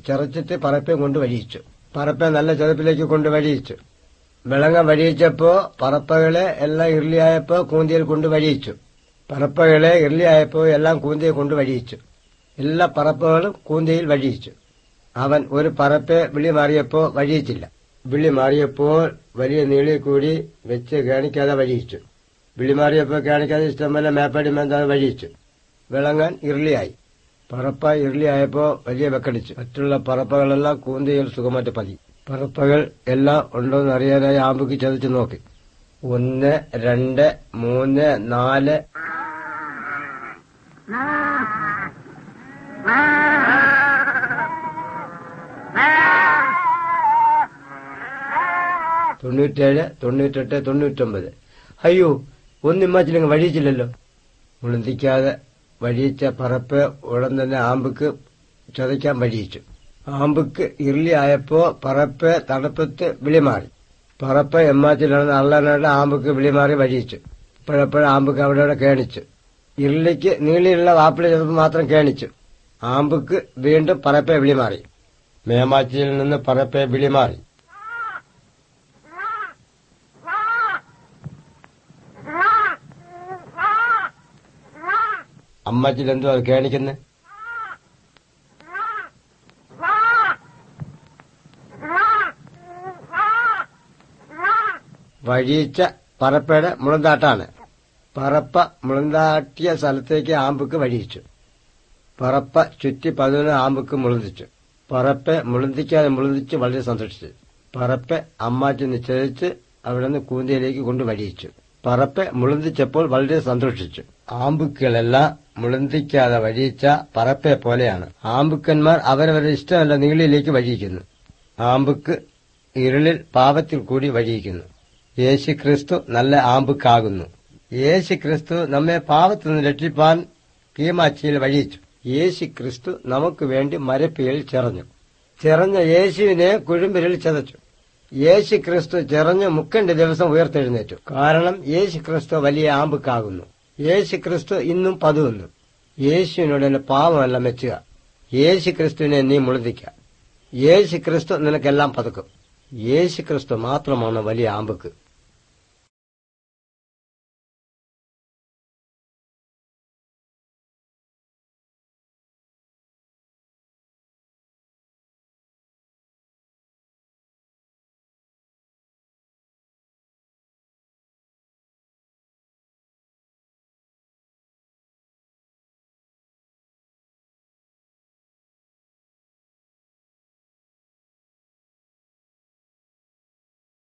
ചെറച്ചിട്ട് പറപ്പയും കൊണ്ട് വഴിയിച്ചു പറപ്പ നല്ല ചെറുപ്പിലേക്ക് കൊണ്ട് വഴിയിച്ചു വിളങ്ങ വഴിയിച്ചപ്പോ പറപ്പകളെ എല്ലാം ഇർലിയായപ്പോ കൂന്തിയിൽ കൊണ്ട് വഴിയിച്ചു പറപ്പകളെ ഇർലിയായപ്പോ എല്ലാം കൂന്തിയെ കൊണ്ട് വഴിയിച്ചു എല്ലാ പറപ്പകളും കൂന്തിയിൽ വഴിയിച്ചു അവൻ ഒരു പറപ്പെ വിളി മാറിയപ്പോ വഴിയിച്ചില്ല വിളി മാറിയപ്പോൾ വലിയ നീളി കൂടി വെച്ച് കാണിക്കാതെ വഴിയിച്ചു വിളി മാറിയപ്പോ കാണിക്കാതെ ഇഷ്ടംപോലെ മേപ്പാടി മേന്താതെ വഴിയിച്ചു വിളങ്ങാൻ ഇർലിയായി പറപ്പ ഇർലിയായപ്പോ വലിയ വെക്കടിച്ചു മറ്റുള്ള പറപ്പകളെല്ലാം കൂന്തിയിൽ സുഖമായിട്ട് പതി പറപ്പകൾ എല്ലാം ഉണ്ടോന്ന് അറിയാനായി ആമ്പുക്ക് ചതച്ചു നോക്കി ഒന്ന് രണ്ട് മൂന്ന് നാല് തൊണ്ണൂറ്റേഴ് തൊണ്ണൂറ്റെട്ട് തൊണ്ണൂറ്റൊമ്പത് അയ്യോ ഒന്നിമാച്ചിലങ്ങ് വഴിയിച്ചില്ലല്ലോ മുളന്തിക്കാതെ വഴിയിച്ച പറപ്പ് ഉടൻ തന്നെ ആമ്പുക്ക് ചതയ്ക്കാൻ വഴിയിച്ചു ആമ്പുക്ക് ഇർലി ആയപ്പോ പറപ്പ് തണുപ്പത്ത് വിളിമാറി പറപ്പ് എമ്മാച്ചിലാണെന്ന് അള്ളനായിട്ട് ആമ്പുക്ക് വിളിമാറി വഴിയിച്ചു ഇപ്പോഴെപ്പോഴും ആമ്പുക്ക് അവിടെ അവിടെ കേണിച്ചു ഇർലിക്ക് നീളിയുള്ള വാപ്പിളി ചെറുപ്പം മാത്രം കേണിച്ചു ആമ്പുക്ക് വീണ്ടും പറപ്പെ വിളിമാറി മേമാച്ചിയിൽ നിന്ന് പറപ്പെ വിളിമാറി അമ്മച്ചിൽ എന്തോ അത് കേണിക്കുന്നത് വഴിയിച്ച പറപ്പയുടെ മുളന്താട്ടാണ് പറപ്പ മുളന്താട്ടിയ സ്ഥലത്തേക്ക് ആമ്പുക്ക് വഴിയിച്ചു പറപ്പ ചുറ്റി പതിനൊന്ന് ആമ്പുക്ക് മുളന്തിച്ചു പറപ്പെ മുളന്തിക്കാതെ മുളന്തിച്ച് വളരെ സന്തോഷിച്ചു പറപ്പെ അമ്മാറ്റി നിശ്ചയിച്ച് അവിടെ നിന്ന് കൂന്തിയിലേക്ക് കൊണ്ട് വഴിയിച്ചു പറപ്പെ മുളന്തിച്ചപ്പോൾ വളരെ സന്തോഷിച്ചു ആമ്പുക്കളെല്ലാം മുളന്തിക്കാതെ വഴിയിച്ച പറപ്പെ പോലെയാണ് ആമ്പുക്കന്മാർ അവരവരുടെ ഇഷ്ടമല്ല നീളിയിലേക്ക് വഴിയിക്കുന്നു ആമ്പുക്ക് ഇരുളിൽ പാപത്തിൽ കൂടി വഴിയിക്കുന്നു യേശു ക്രിസ്തു നല്ല ആമ്പുക്കാകുന്നു യേശു ക്രിസ്തു നമ്മെ പാപത്തിൽ നിന്ന് രക്ഷിപ്പാൻ കീമാച്ചിയിൽ വഴിയിച്ചു യേശു ക്രിസ്തു നമുക്ക് വേണ്ടി മരപ്പിയിൽ ചെറഞ്ഞു ചെറഞ്ഞ യേശുവിനെ കുഴുമ്പിരിൽ ചതച്ചു യേശു ക്രിസ്തു ചെറഞ്ഞ് മുക്കന്റെ ദിവസം ഉയർത്തെഴുന്നേറ്റു കാരണം യേശു ക്രിസ്തു വലിയ ആമ്പുക്കാകുന്നു യേശു ക്രിസ്തു ഇന്നും പതുവുന്നു യേശുവിനോട് എന്റെ പാവമല്ല മെച്ചുക യേശു ക്രിസ്തുവിനെ നീ മുളുതിക്ക യേശു ക്രിസ്തു നിനക്കെല്ലാം പതുക്കും യേശു ക്രിസ്തു മാത്രമാണ് വലിയ ആമ്പുക്ക്